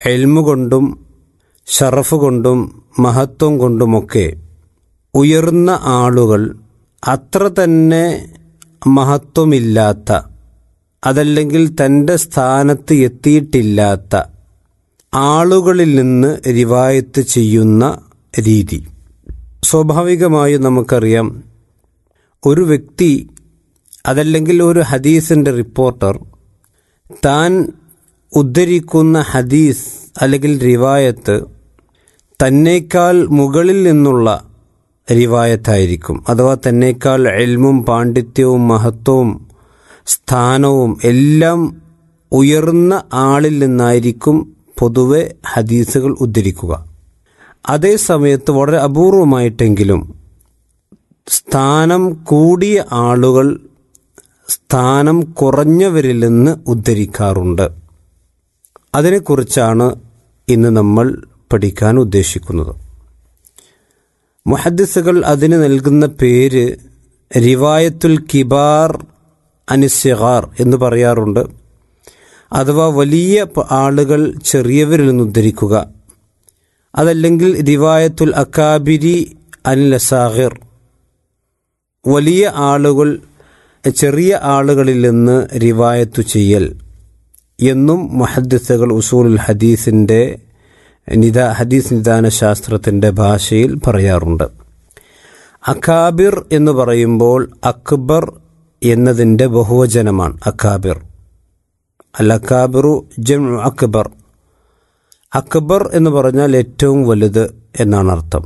എൽമു കൊണ്ടും ഷറഫ് കൊണ്ടും മഹത്വം കൊണ്ടുമൊക്കെ ഉയർന്ന ആളുകൾ അത്ര തന്നെ മഹത്വമില്ലാത്ത അതല്ലെങ്കിൽ തൻ്റെ സ്ഥാനത്ത് എത്തിയിട്ടില്ലാത്ത ആളുകളിൽ നിന്ന് റിവായത്ത് ചെയ്യുന്ന രീതി സ്വാഭാവികമായും നമുക്കറിയാം ഒരു വ്യക്തി അതല്ലെങ്കിൽ ഒരു ഹദീസിൻ്റെ റിപ്പോർട്ടർ താൻ ഉദ്ധരിക്കുന്ന ഹദീസ് അല്ലെങ്കിൽ റിവായത്ത് തന്നേക്കാൾ മുകളിൽ നിന്നുള്ള റിവായത്തായിരിക്കും അഥവാ തന്നേക്കാൾ എൽമും പാണ്ഡിത്യവും മഹത്വവും സ്ഥാനവും എല്ലാം ഉയർന്ന ആളിൽ നിന്നായിരിക്കും പൊതുവെ ഹദീസുകൾ ഉദ്ധരിക്കുക അതേ സമയത്ത് വളരെ അപൂർവമായിട്ടെങ്കിലും സ്ഥാനം കൂടിയ ആളുകൾ സ്ഥാനം കുറഞ്ഞവരിൽ നിന്ന് ഉദ്ധരിക്കാറുണ്ട് അതിനെക്കുറിച്ചാണ് ഇന്ന് നമ്മൾ പഠിക്കാൻ ഉദ്ദേശിക്കുന്നത് മുഹദ്ദിസുകൾ അതിന് നൽകുന്ന പേര് റിവായത്തുൽ കിബാർ അനിസിഹാർ എന്ന് പറയാറുണ്ട് അഥവാ വലിയ ആളുകൾ ചെറിയവരിൽ നിന്ന് ഉദ്ധരിക്കുക അതല്ലെങ്കിൽ റിവായത്തുൽ അക്കാബിരി അനിൽ അസാഹിർ വലിയ ആളുകൾ ചെറിയ ആളുകളിൽ നിന്ന് റിവായത്തു ചെയ്യൽ എന്നും മുഹദ്ദിസുകൾ ഉസൂലുൽ ഹദീസിൻ്റെ നിദ ഹദീസ് നിദാന ശാസ്ത്രത്തിൻ്റെ ഭാഷയിൽ പറയാറുണ്ട് അക്കാബിർ എന്ന് പറയുമ്പോൾ അക്ബർ എന്നതിൻ്റെ ബഹുവചനമാണ് അക്കാബിർ അൽ അക്കാബിറു ജം അക്ബർ അക്ബർ എന്ന് പറഞ്ഞാൽ ഏറ്റവും വലുത് എന്നാണ് അർത്ഥം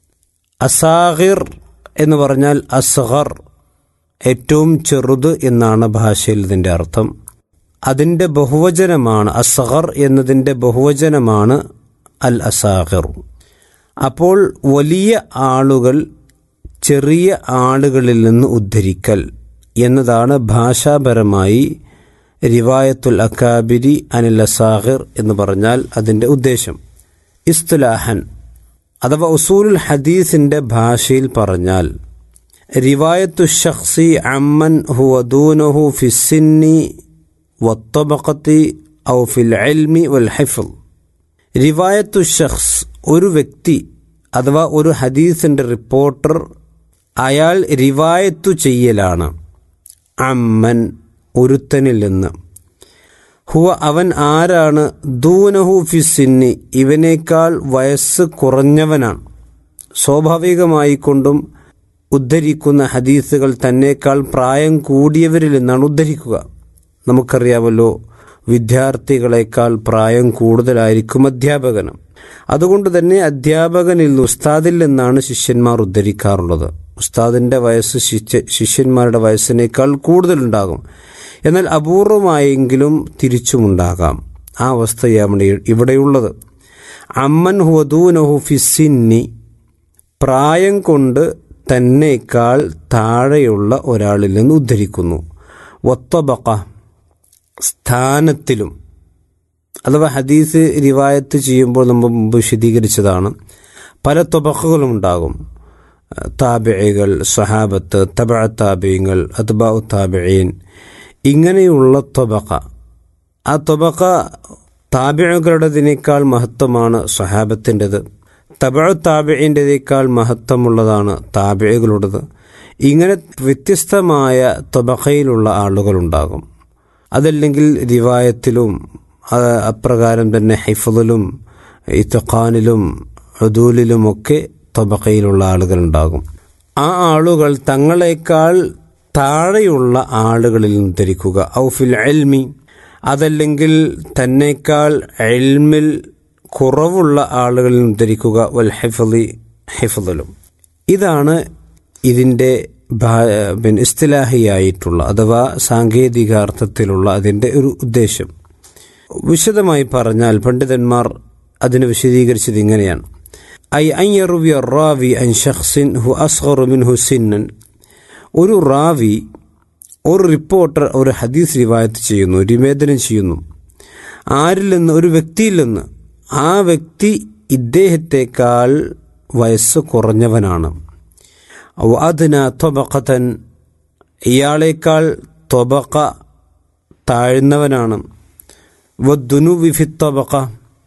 അസാഹിർ എന്ന് പറഞ്ഞാൽ അസ്ഹർ ഏറ്റവും ചെറുത് എന്നാണ് ഭാഷയിൽ ഇതിൻ്റെ അർത്ഥം അതിൻ്റെ ബഹുവചനമാണ് അസ്ഹർ എന്നതിൻ്റെ ബഹുവചനമാണ് അൽ അസാഹിർ അപ്പോൾ വലിയ ആളുകൾ ചെറിയ ആളുകളിൽ നിന്ന് ഉദ്ധരിക്കൽ എന്നതാണ് ഭാഷാപരമായി റിവായത്തുൽ അക്കാബിരി അനിൽ അസാഹിർ എന്ന് പറഞ്ഞാൽ അതിൻ്റെ ഉദ്ദേശം ഇസ്തുലാഹൻ അഥവാ ഉസൂലുൽ ഹദീസിൻ്റെ ഭാഷയിൽ പറഞ്ഞാൽ റിവായത്തു ഷഖ്സി അമ്മൻ ഹുവദൂനഹു ഫിസിന്നി വത്തബക്കത്തി ഔ ഫിൽ അൽമി വൽ ഹൈഫൽ റിവായത്തു ഷഖ്സ് ഒരു വ്യക്തി അഥവാ ഒരു ഹദീസിൻ്റെ റിപ്പോർട്ടർ അയാൾ റിവായത്തു ചെയ്യലാണ് അമ്മൻ ഒരുത്തനിൽ നിന്ന് ഹുവ അവൻ ആരാണ് ദൂനഹു ഫിസിന്നി ഇവനേക്കാൾ വയസ്സ് കുറഞ്ഞവനാണ് സ്വാഭാവികമായിക്കൊണ്ടും ഉദ്ധരിക്കുന്ന ഹദീസുകൾ തന്നേക്കാൾ പ്രായം കൂടിയവരിൽ നിന്നാണ് ഉദ്ധരിക്കുക നമുക്കറിയാമല്ലോ വിദ്യാർത്ഥികളെക്കാൾ പ്രായം കൂടുതലായിരിക്കും അധ്യാപകന് അതുകൊണ്ട് തന്നെ അധ്യാപകനിൽ നിന്ന് ഉസ്താദിൽ നിന്നാണ് ശിഷ്യന്മാർ ഉദ്ധരിക്കാറുള്ളത് ഉസ്താദിൻ്റെ വയസ്സ് ശിഷ്യ ശിഷ്യന്മാരുടെ വയസ്സിനേക്കാൾ കൂടുതലുണ്ടാകും എന്നാൽ അപൂർവമായെങ്കിലും തിരിച്ചുമുണ്ടാകാം ആ അവസ്ഥയാണ് ഇവിടെയുള്ളത് അമ്മൻ ഹുവദൂനഹു ഫിസിന്നി പ്രായം കൊണ്ട് തന്നേക്കാൾ താഴെയുള്ള ഒരാളിൽ നിന്ന് ഉദ്ധരിക്കുന്നു ഒത്തബക്ക സ്ഥാനത്തിലും അഥവാ ഹദീസ് റിവായത്ത് ചെയ്യുമ്പോൾ നമ്മൾ മുമ്പ് വിശദീകരിച്ചതാണ് പല തൊബക്കുകളും ഉണ്ടാകും താബിഴികൾ സ്വഹാബത്ത് തബ താബിയങ്ങൾ അത്ബാ താബിയീൻ ഇങ്ങനെയുള്ള തൊബക്ക ആ തൊബക്ക താബിഴുകളുടേതിനേക്കാൾ മഹത്വമാണ് സ്വഹാബത്തിൻ്റെത് തബ താബിഴിൻ്റെതേക്കാൾ മഹത്വമുള്ളതാണ് താബിഴുകളുടേത് ഇങ്ങനെ വ്യത്യസ്തമായ തൊബക്കയിലുള്ള ആളുകളുണ്ടാകും അതല്ലെങ്കിൽ റിവായത്തിലും അപ്രകാരം തന്നെ ഹൈഫലിലും ഇത്തഖാനിലും ഹദൂലിലുമൊക്കെ തൊബക്കയിലുള്ള ആളുകളുണ്ടാകും ആ ആളുകൾ തങ്ങളെക്കാൾ താഴെയുള്ള ആളുകളിൽ നിന്ന് ധരിക്കുക ഔഫിൽ എൽമി അതല്ലെങ്കിൽ തന്നേക്കാൾ എൽമിൽ കുറവുള്ള ആളുകളിൽ നിന്ന് ധരിക്കുക വൽ ഹെഫലി ഹെഫലും ഇതാണ് ഇതിൻ്റെ പിന്നെ ഇസ്തിലാഹിയായിട്ടുള്ള അഥവാ സാങ്കേതികാർത്ഥത്തിലുള്ള അതിൻ്റെ ഒരു ഉദ്ദേശം വിശദമായി പറഞ്ഞാൽ പണ്ഡിതന്മാർ അതിന് വിശദീകരിച്ചത് ഇങ്ങനെയാണ് ഐ അയ്യറുവി റാവി അൻ ഷഖ്സിൻ ഹു അസ്ഹറു മിൻ ഹുസിന്നൻ ഒരു റാവി ഒരു റിപ്പോർട്ടർ ഒരു ഹദീസ് റിവായത്ത് ചെയ്യുന്നു നിവേദനം ചെയ്യുന്നു ആരിൽ നിന്ന് ഒരു വ്യക്തിയിൽ നിന്ന് ആ വ്യക്തി ഇദ്ദേഹത്തെക്കാൾ വയസ്സ് കുറഞ്ഞവനാണ് അതിന തൊബക്കത്തൻ ഇയാളേക്കാൾ തൊബക്ക താഴ്ന്നവനാണ് വദ്ദുനു വിഫി തൊബക്ക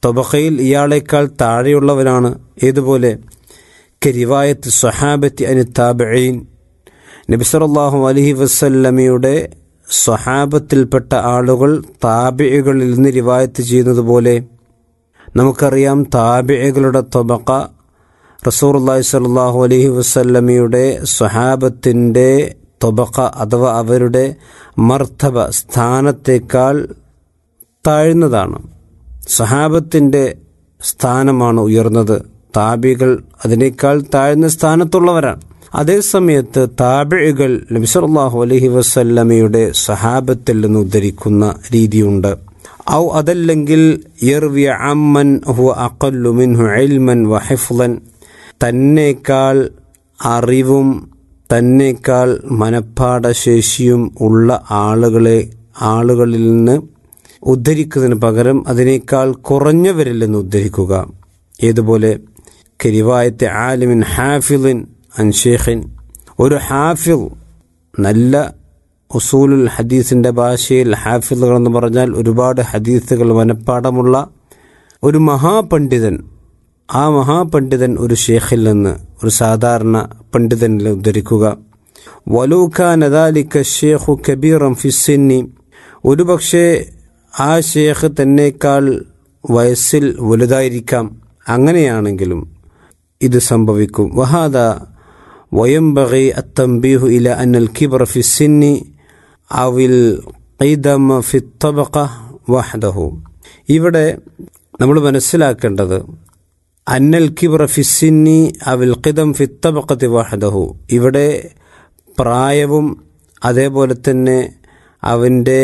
തൊബഖയിൽ ഇയാളേക്കാൾ താഴെയുള്ളവനാണ് ഏതുപോലെ കരിവായത്ത് സ്വഹാബത്തി അനി താബഴീൻ നബിസറല്ലാഹു അലഹി വസല്ലമയുടെ സ്വഹാബത്തിൽപ്പെട്ട ആളുകൾ താബിഴകളിൽ നിന്ന് റിവായത്ത് ചെയ്യുന്നത് പോലെ നമുക്കറിയാം താബിഴകളുടെ തൊബക്ക റസൂർല്ലാഹി സലാഹു അലഹി വസല്ലമയുടെ സ്വഹാബത്തിൻ്റെ തൊബക്ക അഥവാ അവരുടെ മർത്തബ സ്ഥാനത്തേക്കാൾ താഴ്ന്നതാണ് സഹാബത്തിൻ്റെ സ്ഥാനമാണ് ഉയർന്നത് താബികൾ അതിനേക്കാൾ താഴ്ന്ന സ്ഥാനത്തുള്ളവരാണ് അതേസമയത്ത് താബികൾ നബിസല്ലാഹു അലഹി വസല്ലമയുടെ സഹാബത്തിൽ നിന്ന് ഉദ്ധരിക്കുന്ന രീതിയുണ്ട് ഔ അതല്ലെങ്കിൽ യർവി അമ്മൻ ഹു അഖല്ലു മിൻഹു ഇൽമൻ വഹിഫ്ലൻ തന്നേക്കാൾ അറിവും തന്നേക്കാൾ മനഃപ്പാടശേഷിയും ഉള്ള ആളുകളെ ആളുകളിൽ നിന്ന് ഉദ്ധരിക്കുന്നതിന് പകരം അതിനേക്കാൾ കുറഞ്ഞവരിൽ നിന്ന് ഉദ്ധരിക്കുക ഏതുപോലെ കരിവായത്തെ ആലിമിൻ ഹാഫിലിൻ അൻഷേഖിൻ ഒരു ഹാഫിൽ നല്ല ഉസൂലുൽ ഹദീസിൻ്റെ ഭാഷയിൽ ഹാഫിലുകൾ എന്ന് പറഞ്ഞാൽ ഒരുപാട് ഹദീസുകൾ മനഃപ്പാടമുള്ള ഒരു മഹാപണ്ഡിതൻ ആ മഹാപണ്ഡിതൻ ഒരു ഷേഖിൽ നിന്ന് ഒരു സാധാരണ പണ്ഡിതനിൽ ഉദ്ധരിക്കുക വലൂഖാനദാലിക്ക ഷേഖു കബീറം ഫിസിന്നി ഒരുപക്ഷെ ആ ഷേഖ് തന്നേക്കാൾ വയസ്സിൽ വലുതായിരിക്കാം അങ്ങനെയാണെങ്കിലും ഇത് സംഭവിക്കും വഹാദ വയംബഗി അത്തംബീഹു ഇല അന്നൽ കിബർ ഫിസിന്നി അവിൽ ഖൈദമ ഫി തബഖ വഹദഹു ഇവിടെ നമ്മൾ മനസ്സിലാക്കേണ്ടത് അന്നൽ കിബർ ഫിസിന്നി അവിൽ ഖിദം ഫി തബഖത്തി വഹദഹു ഇവിടെ പ്രായവും അതേപോലെ തന്നെ അവൻ്റെ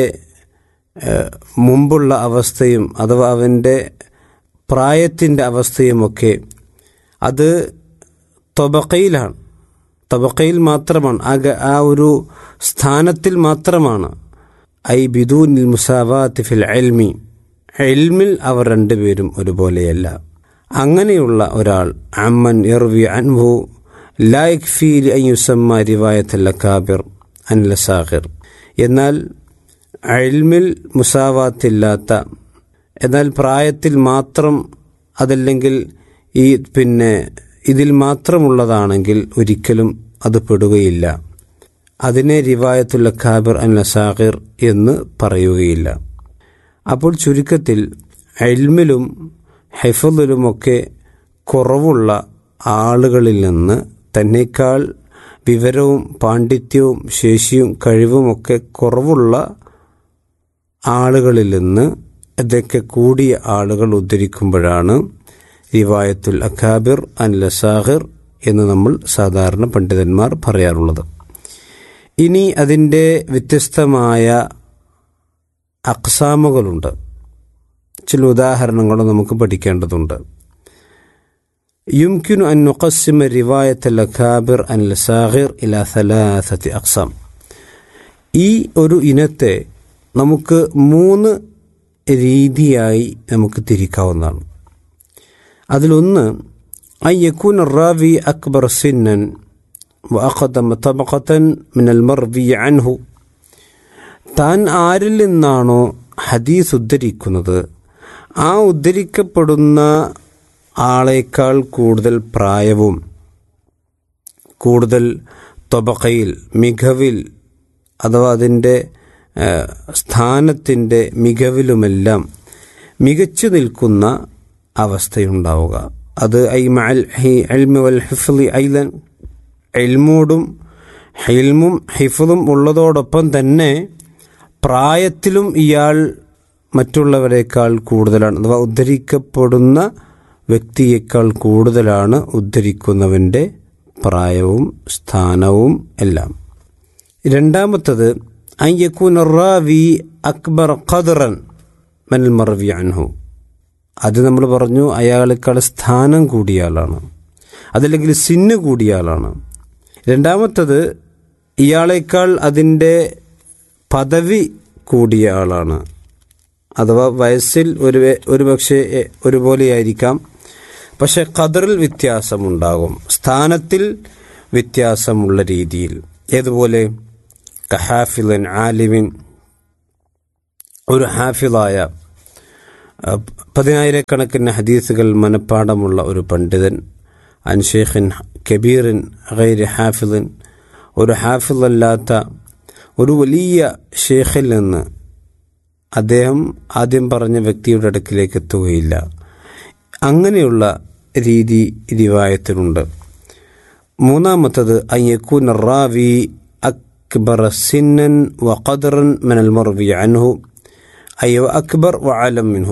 മുമ്പുള്ള അവസ്ഥയും അഥവാ അവൻ്റെ പ്രായത്തിൻ്റെ അവസ്ഥയുമൊക്കെ അത് തൊബക്കയിലാണ് തബക്കയിൽ മാത്രമാണ് ആ ആ ഒരു സ്ഥാനത്തിൽ മാത്രമാണ് ഐ ബിദൂനിൽ മുസാവാത്ത് ഫിൽ എൽമി എൽമിൽ അവർ രണ്ടുപേരും ഒരുപോലെയല്ല അങ്ങനെയുള്ള ഒരാൾ അമ്മൻ ഇർവി അൻഹു ലായക് ഫീൽ അയ്യുസമ്മ റിവായത്തല്ല കാബിർ അൻല സാഹിർ എന്നാൽ എൽമിൽ മുസാവാത്തില്ലാത്ത എന്നാൽ പ്രായത്തിൽ മാത്രം അതല്ലെങ്കിൽ ഈ പിന്നെ ഇതിൽ മാത്രമുള്ളതാണെങ്കിൽ ഒരിക്കലും അത് പെടുകയില്ല അതിനെ റിവായത്തുള്ള ഖാബിർ അൻ ലസാഖിർ എന്ന് പറയുകയില്ല അപ്പോൾ ചുരുക്കത്തിൽ എൽമിലും ഹെഫലിലുമൊക്കെ കുറവുള്ള ആളുകളിൽ നിന്ന് തന്നേക്കാൾ വിവരവും പാണ്ഡിത്യവും ശേഷിയും കഴിവുമൊക്കെ കുറവുള്ള ആളുകളിൽ നിന്ന് ഇതൊക്കെ കൂടിയ ആളുകൾ ഉദ്ധരിക്കുമ്പോഴാണ് റിവായത്തുൽ അഖാബിർ അൻ ലസാഹിർ എന്ന് നമ്മൾ സാധാരണ പണ്ഡിതന്മാർ പറയാറുള്ളത് ഇനി അതിൻ്റെ വ്യത്യസ്തമായ അക്സാമുകളുണ്ട് ചില ഉദാഹരണങ്ങൾ നമുക്ക് പഠിക്കേണ്ടതുണ്ട് യുംകിനു അൻ നുഖസിമ റിവായത്ത് അഖാബിർ അൻ ലസാഹിർ ഇല സലാസത്തി അക്സാം ഈ ഒരു ഇനത്തെ നമുക്ക് മൂന്ന് രീതിയായി നമുക്ക് തിരിക്കാവുന്നതാണ് അതിലൊന്ന് അൻ യക്കൂൻ റാവി അക്ബർ സിന്നൻ വഅഖദമ തബഖത്തൻ മിനൽ മർവി അൻഹു താൻ ആരിൽ നിന്നാണോ ഹദീസ് ഉദ്ധരിക്കുന്നത് ആ ഉദ്ധരിക്കപ്പെടുന്ന ആളേക്കാൾ കൂടുതൽ പ്രായവും കൂടുതൽ തൊബക്കയിൽ മികവിൽ അഥവാ അതിൻ്റെ സ്ഥാനത്തിൻ്റെ മികവിലുമെല്ലാം മികച്ചു നിൽക്കുന്ന അവസ്ഥയുണ്ടാവുക അത് ഐ മഅൽ എൽമി വൽ ഹിഫ്ലി ഐലൻ എൽമോടും ഹെൽമും ഹിഫും ഉള്ളതോടൊപ്പം തന്നെ പ്രായത്തിലും ഇയാൾ മറ്റുള്ളവരെക്കാൾ കൂടുതലാണ് അഥവാ ഉദ്ധരിക്കപ്പെടുന്ന വ്യക്തിയേക്കാൾ കൂടുതലാണ് ഉദ്ധരിക്കുന്നവൻ്റെ പ്രായവും സ്ഥാനവും എല്ലാം രണ്ടാമത്തത് അയ്യക്കൂൻ റാവി അക്ബർ ഖദറൻ മനൽ മറവി അൻഹു അത് നമ്മൾ പറഞ്ഞു അയാളെക്കാൾ സ്ഥാനം കൂടിയ ആളാണ് അതല്ലെങ്കിൽ സിന്ന് കൂടിയ ആളാണ് രണ്ടാമത്തത് ഇയാളേക്കാൾ അതിൻ്റെ പദവി കൂടിയ ആളാണ് അഥവാ വയസ്സിൽ ഒരു ഒരു പക്ഷേ ഒരുപോലെയായിരിക്കാം പക്ഷെ ഖദറിൽ വ്യത്യാസമുണ്ടാകും സ്ഥാനത്തിൽ വ്യത്യാസമുള്ള രീതിയിൽ ഏതുപോലെ കഹാഫിലൻ ആലിമിൻ ഒരു ഹാഫിലായ അഹ് പതിനായിരക്കണക്കിന് ഹദീസുകൾ മനഃപ്പാടമുള്ള ഒരു പണ്ഡിതൻ അൻ ഷെയ്ഖിൻ കബീറിൻ ഗൈർ ഹാഫിദിൻ ഒരു ഹാഫിദല്ലാത്ത ഒരു വലിയ ഷെയ്ഖിൽ നിന്ന് അദ്ദേഹം ആദ്യം പറഞ്ഞ വ്യക്തിയുടെ അടുക്കിലേക്ക് എത്തുകയില്ല അങ്ങനെയുള്ള രീതി റിവായത്തിലുണ്ട് മൂന്നാമത്തത് അയ്യക്കൂൻ റാവി അക്ബർ സിന്നൻ വ ഖദറൻ മിനൽ മർവി അൻഹു അയ്യോ അക്ബർ വ ആലം മിൻഹു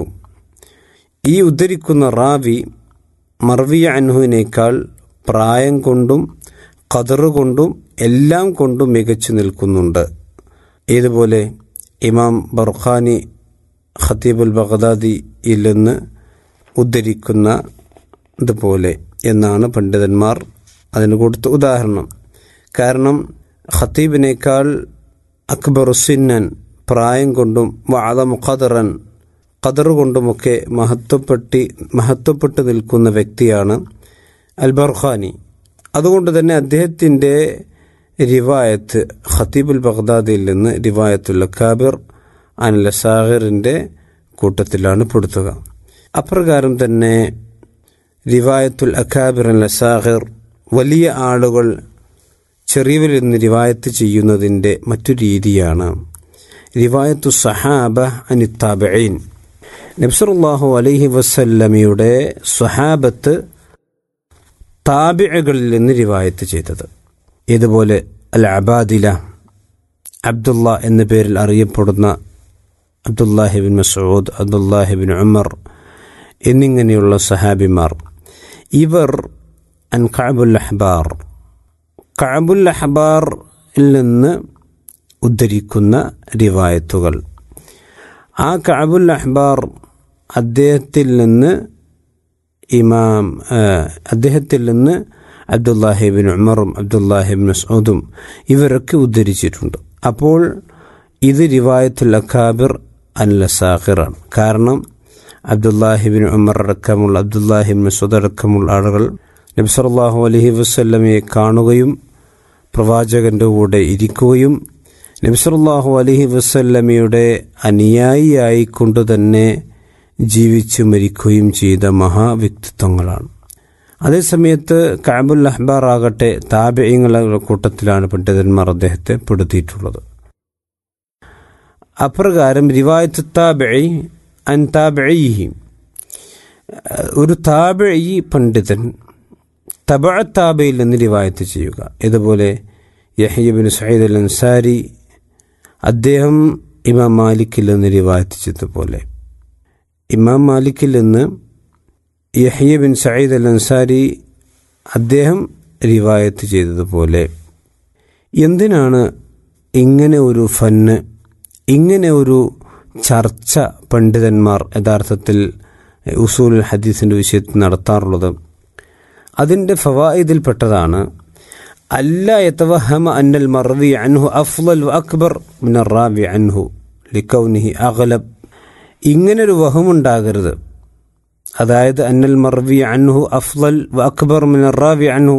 ഈ ഉദ്ധരിക്കുന്ന റാവി മർവിയ അൻഹുവിനേക്കാൾ പ്രായം കൊണ്ടും ഖദറ് കൊണ്ടും എല്ലാം കൊണ്ടും മികച്ചു നിൽക്കുന്നുണ്ട് ഇതുപോലെ ഇമാം ബർഖാനി ഖത്തീബുൽ ബഗ്ദാദിയിൽ നിന്ന് ഉദ്ധരിക്കുന്ന ഇതുപോലെ എന്നാണ് പണ്ഡിതന്മാർ അതിന് കൊടുത്ത ഉദാഹരണം കാരണം ഖത്തീബിനേക്കാൾ അക്ബർ സിന്നൻ പ്രായം കൊണ്ടും വാദം ഖദറൻ ഖദർ കൊണ്ടുമൊക്കെ മഹത്വപ്പെട്ടി മഹത്വപ്പെട്ട് നിൽക്കുന്ന വ്യക്തിയാണ് അൽ ബർഖാനി അതുകൊണ്ട് തന്നെ അദ്ദേഹത്തിൻ്റെ റിവായത്ത് ഖത്തീബുൽ ബഗ്ദാദിയിൽ നിന്ന് റിവായത്തുൽ കാബിർ അനിൽ സാഹിറിൻ്റെ കൂട്ടത്തിലാണ് പെടുത്തുക അപ്രകാരം തന്നെ റിവായത്തുൽ അക്കാബിർ അൽ സാഹിർ വലിയ ആളുകൾ ചെറിയവരിൽ നിന്ന് റിവായത്ത് ചെയ്യുന്നതിൻ്റെ മറ്റു രീതിയാണ് റിവായത്തു സഹാബ അനിത്താബൈൻ നബ്സറുല്ലാഹു അലൈഹി വസല്ലമയുടെ സ്വഹാബത്ത് താബിഴകളിൽ നിന്ന് റിവായത്ത് ചെയ്തത് ഇതുപോലെ അൽ അബാദില അബ്ദുള്ള എന്ന പേരിൽ അറിയപ്പെടുന്ന അബ്ദുല്ലാഹിബിൻ മസൂദ് അബ്ദുല്ലാഹിബിൻ ഉമർ എന്നിങ്ങനെയുള്ള സഹാബിമാർ ഇവർ അൻ കഅബുൽ അഹ്ബാർ കഅബുൽ അഹ്ബാറിൽ നിന്ന് ഉദ്ധരിക്കുന്ന റിവായത്തുകൾ ആ കഅബുൽ അഹ്ബാർ അദ്ദേഹത്തിൽ നിന്ന് ഇമാം അദ്ദേഹത്തിൽ നിന്ന് അബ്ദുല്ലാഹിബിൻ ഉമറും അബ്ദുല്ലാഹിബിൻ മസൂദും ഇവരൊക്കെ ഉദ്ധരിച്ചിട്ടുണ്ട് അപ്പോൾ ഇത് റിവായത്തുൽ അഖാബിർ അല്ല സാഹിറാണ് കാരണം അബ്ദുല്ലാഹിബിൻ ഉമർ അടക്കമുള്ള അബ്ദുല്ലാഹിബിൻ മസൂദ് അടക്കമുള്ള ആളുകൾ നബി സല്ലല്ലാഹു അലൈഹി വസല്ലമയെ കാണുകയും പ്രവാചകന്റെ കൂടെ ഇരിക്കുകയും നബി സല്ലല്ലാഹു അലൈഹി വസല്ലമയുടെ അനുയായിയായിക്കൊണ്ട് തന്നെ ജീവിച്ചു മരിക്കുകയും ചെയ്ത മഹാവ്യക്തിത്വങ്ങളാണ് അതേസമയത്ത് കാബുൽ അഹ്ബാർ ആകട്ടെ താപയങ്ങളുടെ കൂട്ടത്തിലാണ് പണ്ഡിതന്മാർ അദ്ദേഹത്തെ പെടുത്തിയിട്ടുള്ളത് അപ്രകാരം റിവായത്ത് താബഴി അൻ താബഴി ഒരു താബഴി പണ്ഡിതൻ തബ താബയിൽ നിന്ന് റിവായത്ത് ചെയ്യുക ഇതുപോലെ യഹ്യബിൻ സയ്യിദ് അൽ അൻസാരി അദ്ദേഹം ഇമാം മാലിക്കിൽ നിന്ന് റിവായത്ത് ചെയ്തതുപോലെ ഇമാം മാലിക്കിൽ നിന്ന് Yahya bin Sayyid al Ansari അദ്ദേഹം റിവായത്ത് ചെയ്തതുപോലെ എന്തിനാണ് ഇങ്ങനെ ഒരു ഫന്ന് ഇങ്ങനെ ഒരു ചർച്ച പണ്ഡിതന്മാർ യഥാർത്ഥത്തിൽ ഉസൂൽ ഹദീസിൻ്റെ വിഷയത്തിൽ നടത്താറുള്ളത് അതിൻ്റെ ഫവായിദിൽപ്പെട്ടതാണ് അല്ല യതവഹമ അന്നൽ മർവി അൻഹു അഫ്ലൽ വ അക്ബർ മിനർ റാവി അൻഹു ലിക്കൗനിഹി അഗലബ് ഇങ്ങനൊരു വഹമുണ്ടാകരുത് അതായത് അന്നൽ മർവി അൻഹു അഫ്ലൽ വ അക്ബർ മിനർ റാവി അൻഹു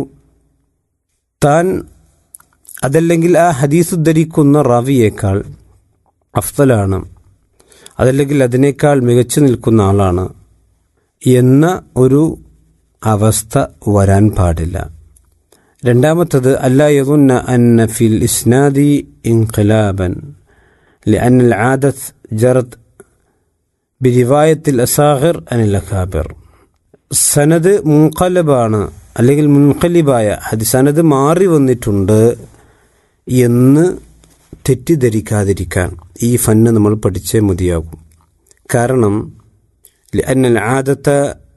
താൻ അതല്ലെങ്കിൽ ആ ഹദീസ് ഉദ്ധരിക്കുന്ന റാവിയേക്കാൾ അഫ്തലാണ് അതല്ലെങ്കിൽ അതിനേക്കാൾ മികച്ചു നിൽക്കുന്ന ആളാണ് എന്ന ഒരു അവസ്ഥ വരാൻ പാടില്ല രണ്ടാമത്തത് അല്ലാ യദുന്ന അന്ന ഫിൽ ഇസ്നാദി ഇൻഖിലാബൻ لأن العادة جرت ബിരിവായത്തിൽ അസാഹിർ അനിൽ അഖാബിർ സനത് മുൻകലബാണ് അല്ലെങ്കിൽ മുൻകലിബായ അത് സനത് മാറി വന്നിട്ടുണ്ട് എന്ന് തെറ്റിദ്ധരിക്കാതിരിക്കാൻ ഈ ഫന്ന് നമ്മൾ പഠിച്ചേ മതിയാകും കാരണം അന്നൽ ആദത്ത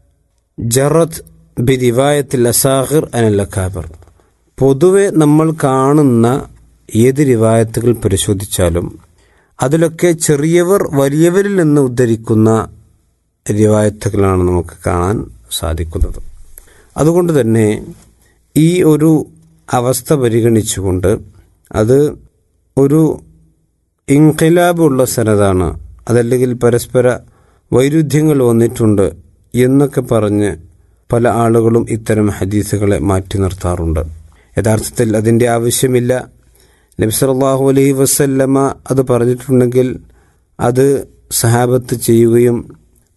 ജറത് ബിരിവായത്തിൽ അസാഹിർ അനിൽ അഖാബിർ പൊതുവെ നമ്മൾ കാണുന്ന ഏത് റിവായത്തുകൾ പരിശോധിച്ചാലും അതിലൊക്കെ ചെറിയവർ വലിയവരിൽ നിന്ന് ഉദ്ധരിക്കുന്ന റിവായത്തുകളാണ് നമുക്ക് കാണാൻ സാധിക്കുന്നത് അതുകൊണ്ട് തന്നെ ഈ ഒരു അവസ്ഥ പരിഗണിച്ചുകൊണ്ട് അത് ഒരു ഇൻഖിലാബുള്ള സനതാണ് അതല്ലെങ്കിൽ പരസ്പര വൈരുദ്ധ്യങ്ങൾ വന്നിട്ടുണ്ട് എന്നൊക്കെ പറഞ്ഞ് പല ആളുകളും ഇത്തരം ഹദീസുകളെ മാറ്റി നിർത്താറുണ്ട് യഥാർത്ഥത്തിൽ അതിൻ്റെ ആവശ്യമില്ല നബി സല്ലല്ലാഹു അലൈഹി വസല്ലമ അത് പറഞ്ഞിട്ടുണ്ടെങ്കിൽ അത് സഹാബത്ത് ചെയ്യുകയും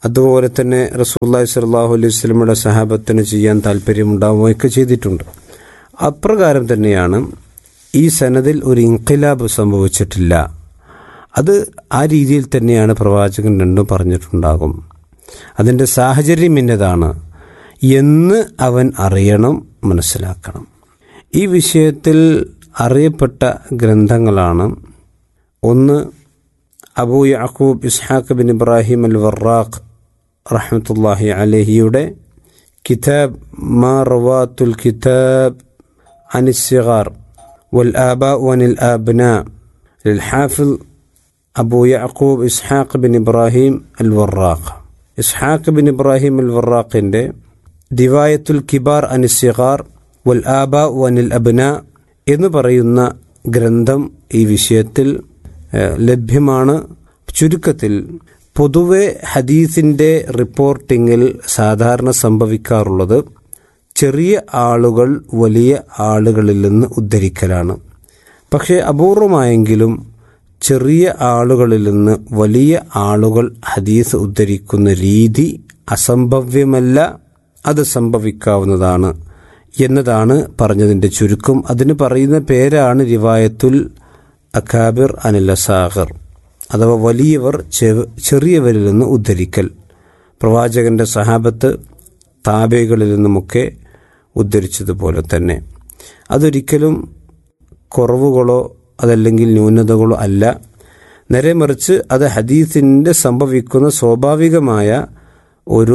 അതുപോലെ തന്നെ റസൂല്ലായി സലാഹു അലൈഹി സ്വലമയുടെ സഹാബത്തിന് ചെയ്യാൻ താല്പര്യമുണ്ടാവുകയൊക്കെ ചെയ്തിട്ടുണ്ട് അപ്രകാരം തന്നെയാണ് ഈ സനദിൽ ഒരു ഇൻഖിലാബ് സംഭവിച്ചിട്ടില്ല അത് ആ രീതിയിൽ തന്നെയാണ് പ്രവാചകൻ രണ്ടും പറഞ്ഞിട്ടുണ്ടാകും അതിൻ്റെ സാഹചര്യം ഇന്നതാണ് എന്ന് അവൻ അറിയണം മനസ്സിലാക്കണം ഈ വിഷയത്തിൽ അറിയപ്പെട്ട ഗ്രന്ഥങ്ങളാണ് ഒന്ന് Abu Yaqub Ishaq bin Ibrahim al Warraq റഹ്മത്തുല്ലാഹി അലഹിയുടെ കിതാബ് മാ റവാത്തുൽ കിതാബ് അനിസിഗാർ വൽ ആബ വനിൽ ആബ്ന للحافظ أبو يعقوب إسحاق بن إبراهيم الوراق إسحاق بن إبراهيم الوراق ദിവായത്തുൽ കിബാർ അനിസിഗാർ വൽ ആബ വനിൽ അബ്ന എന്ന് പറയുന്ന ഗ്രന്ഥം ഈ വിഷയത്തിൽ ഏഹ്, ലഭ്യമാണ് ചുരുക്കത്തിൽ പൊതുവെ ഹദീസിന്റെ റിപ്പോർട്ടിങ്ങിൽ സാധാരണ സംഭവിക്കാറുള്ളത് ചെറിയ ആളുകൾ വലിയ ആളുകളിൽ നിന്ന് ഉദ്ധരിക്കലാണ് പക്ഷേ അപൂർവമായെങ്കിലും ചെറിയ ആളുകളിൽ നിന്ന് വലിയ ആളുകൾ ഹദീസ് ഉദ്ധരിക്കുന്ന രീതി അസംഭവ്യമല്ല അത് സംഭവിക്കാവുന്നതാണ് എന്നതാണ് പറഞ്ഞതിൻ്റെ ചുരുക്കം അതിന് പറയുന്ന പേരാണ് റിവായത്തുൽ അഖാബിർ അനിൽ അസാഖർ അഥവാ വലിയവർ ചെ- ചെറിയവരിൽ നിന്ന് ഉദ്ധരിക്കൽ പ്രവാചകന്റെ സഹാബത്ത് താബേകളിൽ നിന്നുമൊക്കെ ഉദ്ധരിച്ചതുപോലെ തന്നെ അതൊരിക്കലും കുറവുകളോ അതല്ലെങ്കിൽ ന്യൂനതകളോ അല്ല നേരെ മറിച്ച് അത് ഹദീസിൻ്റെ സംഭവിക്കുന്ന സ്വാഭാവികമായ ഒരു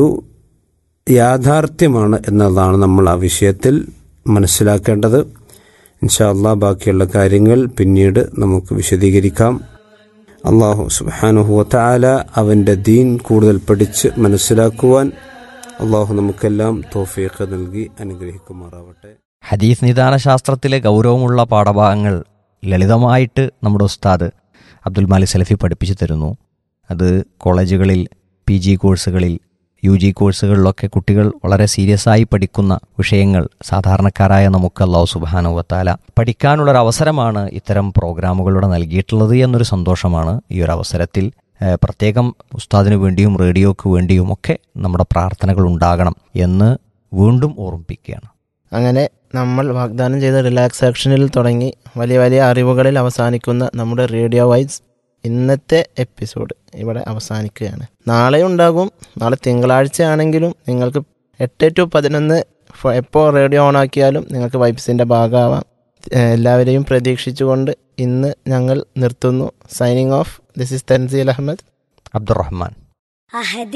യാഥാർത്ഥ്യമാണ് എന്നതാണ് നമ്മൾ ആ വിഷയത്തിൽ മനസ്സിലാക്കേണ്ടത് ഇൻഷാ അള്ളാ ബാക്കിയുള്ള കാര്യങ്ങൾ പിന്നീട് നമുക്ക് വിശദീകരിക്കാം അള്ളാഹു സുബാനുഹുവ താല അവൻ്റെ ദീൻ കൂടുതൽ പഠിച്ച് മനസ്സിലാക്കുവാൻ അള്ളാഹു നമുക്കെല്ലാം തോഫീഖ് നൽകി അനുഗ്രഹിക്കുമാറാവട്ടെ ഹദീസ് നിദാന ശാസ്ത്രത്തിലെ ഗൗരവമുള്ള പാഠഭാഗങ്ങൾ ലളിതമായിട്ട് നമ്മുടെ ഉസ്താദ് അബ്ദുൽ മാലിക് സലഫി പഠിപ്പിച്ചു തരുന്നു അത് കോളേജുകളിൽ പി ജി കോഴ്സുകളിൽ യു ജി കോഴ്സുകളിലൊക്കെ കുട്ടികൾ വളരെ സീരിയസ് ആയി പഠിക്കുന്ന വിഷയങ്ങൾ സാധാരണക്കാരായ നമുക്ക് അള്ളാഹു സുബാനുവത്താല പഠിക്കാനുള്ളൊരു അവസരമാണ് ഇത്തരം പ്രോഗ്രാമുകളിലൂടെ നൽകിയിട്ടുള്ളത് എന്നൊരു സന്തോഷമാണ് ഈ ഒരു അവസരത്തിൽ ഏഹ്, പ്രത്യേകം ഉസ്താദിന് വേണ്ടിയും റേഡിയോക്ക് വേണ്ടിയും ഒക്കെ നമ്മുടെ പ്രാർത്ഥനകൾ ഉണ്ടാകണം എന്ന് വീണ്ടും ഓർമ്മിപ്പിക്കുകയാണ് അങ്ങനെ നമ്മൾ വാഗ്ദാനം ചെയ്ത റിലാക്സ് ആക്ഷനിൽ തുടങ്ങി വലിയ വലിയ അറിവുകളിൽ അവസാനിക്കുന്ന നമ്മുടെ റേഡിയോ വൈസ് ഇന്നത്തെ എപ്പിസോഡ് ഇവിടെ അവസാനിക്കുകയാണ് നാളെ ഉണ്ടാകും നാളെ തിങ്കളാഴ്ച ആണെങ്കിലും നിങ്ങൾക്ക് എട്ട് ടു പതിനൊന്ന് ഫ- എപ്പോൾ റേഡിയോ ഓൺ ആക്കിയാലും നിങ്ങൾക്ക് വൈബ്സിൻ്റെ ഭാഗമാവാം ഏഹ് എല്ലാവരെയും പ്രതീക്ഷിച്ചുകൊണ്ട് ഇന്ന് ഞങ്ങൾ നിർത്തുന്നു സൈനിങ് ഓഫ് ദിസ് ഇസ് തൻസീൽ അഹമ്മദ് അബ്ദുറഹ്മാൻ അഹദി